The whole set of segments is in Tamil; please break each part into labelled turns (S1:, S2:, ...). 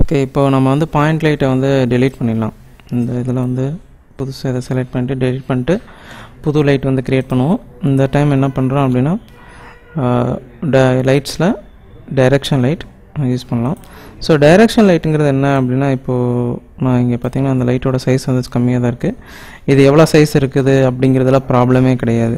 S1: ஓகே இப்போ நம்ம வந்து பாயிண்ட் லைட்டை வந்து டெலீட் பண்ணிடலாம் இந்த இதில் வந்து புதுசாக இதை செலக்ட் பண்ணிட்டு டெலீட் பண்ணிட்டு புது லைட் வந்து க்ரியேட் பண்ணுவோம் இந்த டைம் என்ன பண்ணுறோம் அப்படின்னா லைட்ஸில் டைரெக்ஷன் லைட் யூஸ் பண்ணலாம் ஸோ டைரெக்ஷன் லைட்டுங்கிறது என்ன அப்படின்னா இப்போது நான் இங்கே பார்த்தீங்கன்னா அந்த லைட்டோட சைஸ் வந்து கம்மியாக தான் இருக்குது இது எவ்வளோ சைஸ் இருக்குது அப்படிங்கிறதுல ப்ராப்ளமே கிடையாது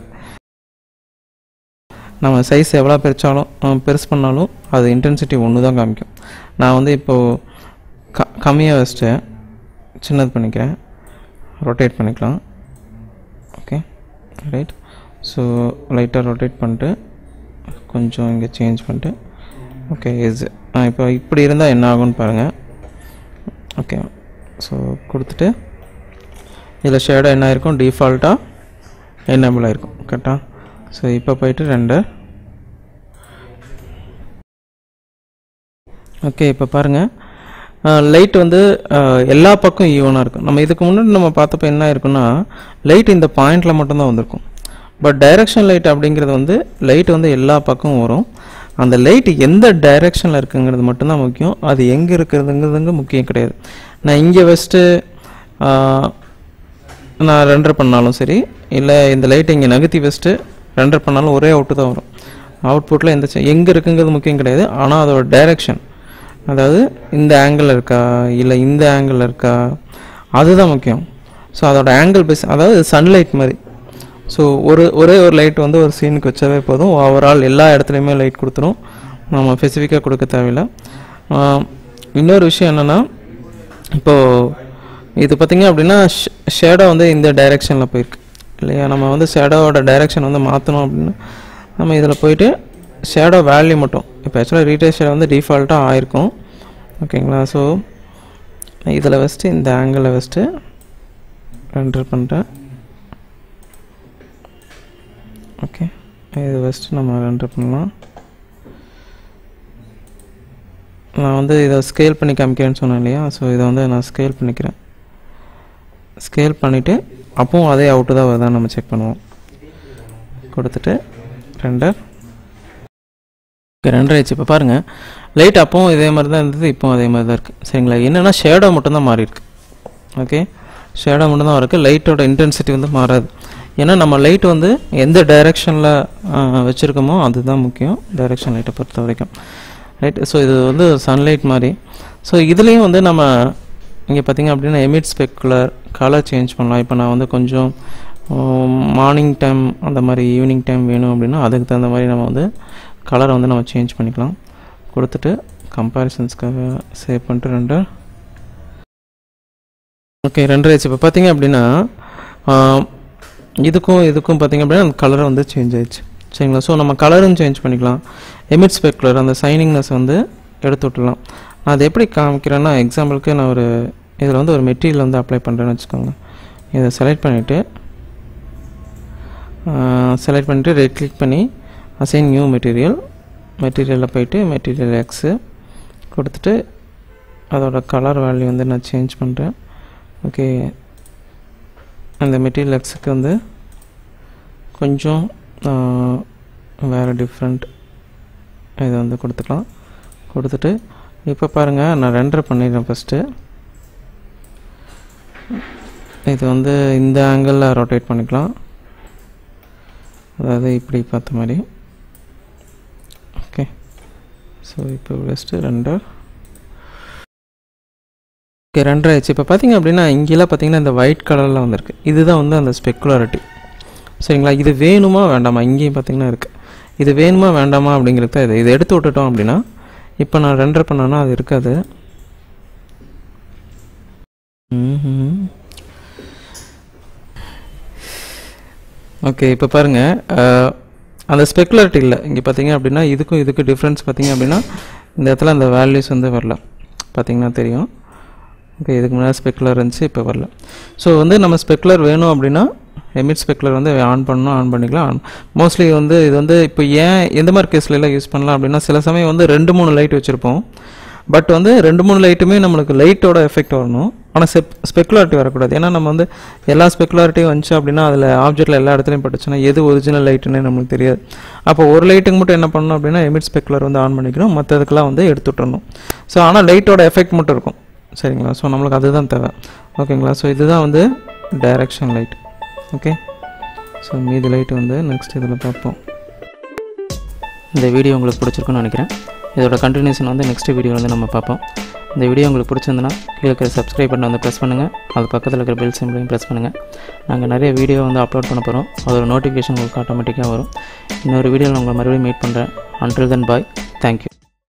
S1: நம்ம சைஸ் எவ்வளோ பெருச்சாலும் பெருசு பண்ணாலும் அது இன்டென்சிட்டி ஒன்று தான் காமிக்கும் நான் வந்து இப்போது க கம்மியாக வச்சுட்டு சின்னது பண்ணிக்கிறேன் ரொட்டேட் பண்ணிக்கலாம் ஓகே ரைட் ஸோ லைட்டாக ரொட்டேட் பண்ணிட்டு கொஞ்சம் இங்கே சேஞ்ச் பண்ணிட்டு ஓகே இஸ் இப்போ இப்படி இருந்தால் என்ன ஆகும்னு பாருங்கள் ஓகே ஸோ கொடுத்துட்டு இதில் ஷேடாக என்ன ஆயிருக்கும் டிஃபால்ட்டாக என்னபிள் ஆயிருக்கும் கரெக்டாக ஸோ இப்போ போயிட்டு ரெண்டு ஓகே இப்போ பாருங்கள் லைட் வந்து எல்லா பக்கம் ஈவனாக இருக்கும் நம்ம இதுக்கு முன்னாடி நம்ம பார்த்தப்ப என்ன இருக்குன்னா லைட் இந்த பாயிண்டில் மட்டும்தான் வந்திருக்கும் பட் டைரெக்ஷன் லைட் அப்படிங்கிறது வந்து லைட் வந்து எல்லா பக்கமும் வரும் அந்த லைட் எந்த டைரெக்ஷனில் இருக்குங்கிறது மட்டும்தான் முக்கியம் அது எங்கே இருக்கிறதுங்கிறது முக்கியம் கிடையாது நான் இங்கே வச்சுட்டு நான் ரெண்டர் பண்ணாலும் சரி இல்லை இந்த லைட்டை இங்கே நகர்த்தி வச்சுட்டு ரெண்டர் பண்ணாலும் ஒரே அவுட்டு தான் வரும் அவுட்புட்டில் எந்த எங்கே இருக்குங்கிறது முக்கியம் கிடையாது ஆனால் அதோட டைரெக்ஷன் அதாவது இந்த ஆங்கிள் இருக்கா இல்லை இந்த ஆங்கிள் இருக்கா அதுதான் முக்கியம் ஸோ அதோட ஆங்கிள் பேஸ் அதாவது சன்லைட் மாதிரி ஸோ ஒரு ஒரே ஒரு லைட் வந்து ஒரு சீனுக்கு வச்சாவே போதும் ஓவரால் எல்லா இடத்துலையுமே லைட் கொடுத்துரும் நம்ம ஸ்பெசிஃபிக்காக கொடுக்க தேவையில்லை இன்னொரு விஷயம் என்னென்னா இப்போது இது பார்த்திங்க அப்படின்னா ஷேடோ வந்து இந்த டைரெக்ஷனில் போயிருக்கு இல்லையா நம்ம வந்து ஷேடோவோட டைரெக்ஷன் வந்து மாற்றணும் அப்படின்னா நம்ம இதில் போயிட்டு ஷேடோ வேல்யூ மட்டும் இப்போ ஆக்சுவலாக ரீட்டேல் ஷேடோ வந்து டிஃபால்ட்டாக ஆயிருக்கும் ஓகேங்களா ஸோ இதில் வச்சுட்டு இந்த ஆங்கிளில் வச்சுட்டு ரெண்டர் பண்ணுறேன் ஓகே இது வச்சுட்டு நம்ம ரெண்டர் பண்ணலாம் நான் வந்து இதை ஸ்கேல் பண்ணி காமிக்கிறேன்னு சொன்னேன் இல்லையா ஸோ இதை வந்து நான் ஸ்கேல் பண்ணிக்கிறேன் ஸ்கேல் பண்ணிவிட்டு அப்பவும் அதே அவுட்டு தான் வருதான்னு நம்ம செக் பண்ணுவோம் கொடுத்துட்டு ரெண்டர் ரெண்டரை ஆயிடுச்சு இப்போ பாருங்கள் லைட் அப்பவும் இதே மாதிரி தான் இருந்தது இப்போவும் அதே மாதிரி தான் இருக்குது சரிங்களா என்னென்னா ஷேடோ மட்டும்தான் மாறி இருக்கு ஓகே ஷேடோ மட்டும்தான் இருக்குது லைட்டோட இன்டென்சிட்டி வந்து மாறாது ஏன்னா நம்ம லைட் வந்து எந்த டைரெக்ஷனில் வச்சுருக்கோமோ அதுதான் முக்கியம் டைரெக்ஷன் லைட்டை பொறுத்த வரைக்கும் ரைட் ஸோ இது வந்து சன்லைட் மாதிரி ஸோ இதுலேயும் வந்து நம்ம இங்கே பார்த்திங்க அப்படின்னா எமிட் ஸ்பெக்குலர் கலர் சேஞ்ச் பண்ணலாம் இப்போ நான் வந்து கொஞ்சம் மார்னிங் டைம் அந்த மாதிரி ஈவினிங் டைம் வேணும் அப்படின்னா அதுக்கு தகுந்த மாதிரி நம்ம வந்து கலரை வந்து நம்ம சேஞ்ச் பண்ணிக்கலாம் கொடுத்துட்டு கம்பேரிசன்ஸ்க்காக சேவ் பண்ணிட்டு ரெண்டு ஓகே ரெண்டு ஆயிடுச்சு இப்போ பார்த்தீங்க அப்படின்னா இதுக்கும் இதுக்கும் பார்த்திங்க அப்படின்னா அந்த கலர் வந்து சேஞ்ச் ஆயிடுச்சு சரிங்களா ஸோ நம்ம கலரும் சேஞ்ச் பண்ணிக்கலாம் எமிட் ஸ்பெக்குலர் அந்த சைனிங்னஸ் வந்து எடுத்து விட்டுலாம் நான் அதை எப்படி காமிக்கிறேன்னா எக்ஸாம்பிளுக்கு நான் ஒரு இதில் வந்து ஒரு மெட்டீரியல் வந்து அப்ளை பண்ணுறேன்னு வச்சுக்கோங்க இதை செலக்ட் பண்ணிவிட்டு செலக்ட் பண்ணிவிட்டு ரெட் கிளிக் பண்ணி அசைன் நியூ மெட்டீரியல் மெட்டீரியலில் போயிட்டு மெட்டீரியல் எக்ஸு கொடுத்துட்டு அதோட கலர் வேல்யூ வந்து நான் சேஞ்ச் பண்ணுறேன் ஓகே அந்த மெட்டீரியல் எக்ஸுக்கு வந்து கொஞ்சம் வேறு டிஃப்ரெண்ட் இதை வந்து கொடுத்துக்கலாம் கொடுத்துட்டு இப்போ பாருங்கள் நான் ரெண்டர் பண்ணிடுறேன் ஃபஸ்ட்டு இது வந்து இந்த ஆங்கிளில் ரொட்டேட் பண்ணிக்கலாம் அதாவது இப்படி பார்த்த மாதிரி ஓகே ஸோ இப்போ ஃபஸ்ட்டு ரெண்டர் ஓகே ரெண்டரை ஆயிடுச்சு இப்போ பார்த்தீங்க அப்படின்னா இங்கெல்லாம் பார்த்தீங்கன்னா இந்த ஒயிட் கலரில் வந்திருக்கு இதுதான் வந்து அந்த ஸ்பெக்குலாரிட்டி சரிங்களா இது வேணுமா வேண்டாமா இங்கேயும் பார்த்தீங்கன்னா இருக்குது இது வேணுமா வேண்டாமா அப்படிங்கிறது தான் இது இதை எடுத்து விட்டுட்டோம் அப்படின்னா இப்போ நான் ரெண்டர் பண்ணேன்னா அது இருக்காது ஓகே இப்போ பாருங்கள் அந்த ஸ்பெக்குலாரிட்டி இல்லை இங்கே பார்த்தீங்க அப்படின்னா இதுக்கும் இதுக்கும் டிஃப்ரென்ஸ் பார்த்தீங்க அப்படின்னா இந்த இடத்துல அந்த வேல்யூஸ் வந்து வரல பார்த்தீங்கன்னா தெரியும் ஓகே இதுக்கு முன்னாடி ஸ்பெக்குலர் இருந்துச்சு இப்போ வரல ஸோ வந்து நம்ம ஸ்பெக்குலர் வேணும் அப்படின்னா எமிட் ஸ்பெக்குலர் வந்து ஆன் பண்ணணும் ஆன் பண்ணிக்கலாம் ஆன் மோஸ்ட்லி வந்து இது வந்து இப்போ ஏன் எந்த மாதிரி கேஸ்ல எல்லாம் யூஸ் பண்ணலாம் அப்படின்னா சில சமயம் வந்து ரெண்டு மூணு லைட் வச்சுருப்போம் பட் வந்து ரெண்டு மூணு லைட்டுமே நம்மளுக்கு லைட்டோட எஃபெக்ட் வரணும் ஆனால் ஸ்பெக் ஸ்பெக்குலாரிட்டி வரக்கூடாது ஏன்னா நம்ம வந்து எல்லா ஸ்பெக்குலாரிட்டியும் வந்துச்சு அப்படின்னா அதில் ஆப்ஜெக்ட்டில் எல்லா இடத்துலையும் பட்டுச்சுன்னா எது ஒரிஜினல் லைட்டுன்னு நம்மளுக்கு தெரியாது அப்போ ஒரு லைட்டுக்கு மட்டும் என்ன பண்ணணும் அப்படின்னா எமிட் ஸ்பெக்குலர் வந்து ஆன் பண்ணிக்கணும் மற்றதுக்கெல்லாம் வந்து எடுத்து விட்டுறணும் ஸோ ஆனால் லைட்டோட எஃபெக்ட் மட்டும் இருக்கும் சரிங்களா ஸோ நம்மளுக்கு அதுதான் தேவை ஓகேங்களா ஸோ இதுதான் வந்து டைரக்ஷன் லைட் ஓகே ஸோ மீதி லைட் வந்து நெக்ஸ்ட் இதில் பார்ப்போம் இந்த வீடியோ உங்களுக்கு பிடிச்சிருக்குன்னு நினைக்கிறேன் இதோட கண்டினியூஷன் வந்து நெக்ஸ்ட் வீடியோ வந்து நம்ம பார்ப்போம் இந்த வீடியோ உங்களுக்கு பிடிச்சிருந்துன்னா கீழே இருக்கிற சப்ஸ்கிரைப் பட்டன் வந்து ப்ரெஸ் பண்ணுங்கள் அது பக்கத்தில் இருக்கிற பெல் சிம்பிளையும் ப்ரெஸ் பண்ணுங்கள் நாங்கள் நிறைய வீடியோ வந்து அப்லோட் பண்ண போகிறோம் அதோட நோட்டிஃபிகேஷன் உங்களுக்கு ஆட்டோமேட்டிக்காக வரும் இன்னொரு வீடியோவில் உங்களை மறுபடியும் மீட் பண்ணுறேன் அன்டில் தென் பாய் தேங்க்யூ